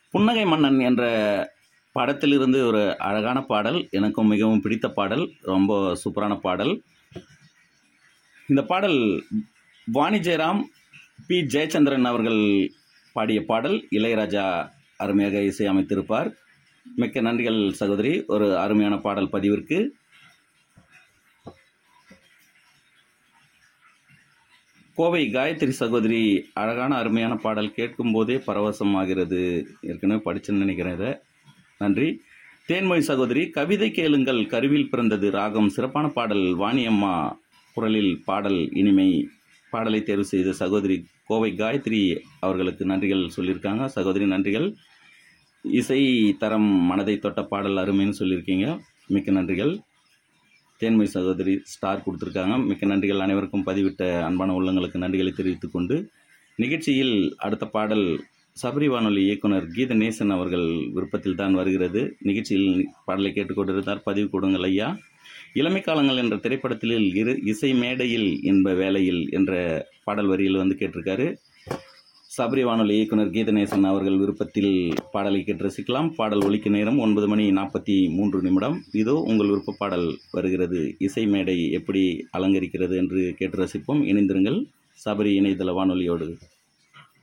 புன்னகை மன்னன் என்ற படத்திலிருந்து ஒரு அழகான பாடல் எனக்கும் மிகவும் பிடித்த பாடல் ரொம்ப சூப்பரான பாடல் இந்த பாடல் வாணி ஜெயராம் பி ஜெயச்சந்திரன் அவர்கள் பாடிய பாடல் இளையராஜா அருமையாக இசையமைத்திருப்பார் மிக்க நன்றிகள் சகோதரி ஒரு அருமையான பாடல் பதிவிற்கு கோவை காயத்ரி சகோதரி அழகான அருமையான பாடல் கேட்கும் போதே பரவசமாகிறது ஏற்கனவே படிச்சுன்னு நினைக்கிறேன் இதை நன்றி தேன்மொழி சகோதரி கவிதை கேளுங்கள் கருவில் பிறந்தது ராகம் சிறப்பான பாடல் வாணியம்மா குரலில் பாடல் இனிமை பாடலை தேர்வு செய்த சகோதரி கோவை காயத்ரி அவர்களுக்கு நன்றிகள் சொல்லியிருக்காங்க சகோதரி நன்றிகள் இசை தரம் மனதை தொட்ட பாடல் அருமைன்னு சொல்லியிருக்கீங்க மிக்க நன்றிகள் தேன்மொழி சகோதரி ஸ்டார் கொடுத்துருக்காங்க மிக்க நன்றிகள் அனைவருக்கும் பதிவிட்ட அன்பான உள்ளங்களுக்கு நன்றிகளை தெரிவித்துக் கொண்டு நிகழ்ச்சியில் அடுத்த பாடல் சபரி வானொலி இயக்குனர் கீதநேசன் அவர்கள் விருப்பத்தில் தான் வருகிறது நிகழ்ச்சியில் பாடலை கேட்டுக்கொண்டிருந்தார் பதிவு கொடுங்கள் ஐயா இளமை காலங்கள் என்ற திரைப்படத்தில் இரு இசை மேடையில் என்ப வேளையில் என்ற பாடல் வரியில் வந்து கேட்டிருக்காரு சபரி வானொலி இயக்குனர் கீதநேசன் அவர்கள் விருப்பத்தில் பாடலை கேட்டு ரசிக்கலாம் பாடல் ஒலிக்க நேரம் ஒன்பது மணி நாற்பத்தி மூன்று நிமிடம் இதோ உங்கள் விருப்ப பாடல் வருகிறது இசை மேடை எப்படி அலங்கரிக்கிறது என்று கேட்டு ரசிப்போம் இணைந்திருங்கள் சபரி இணையதள வானொலியோடு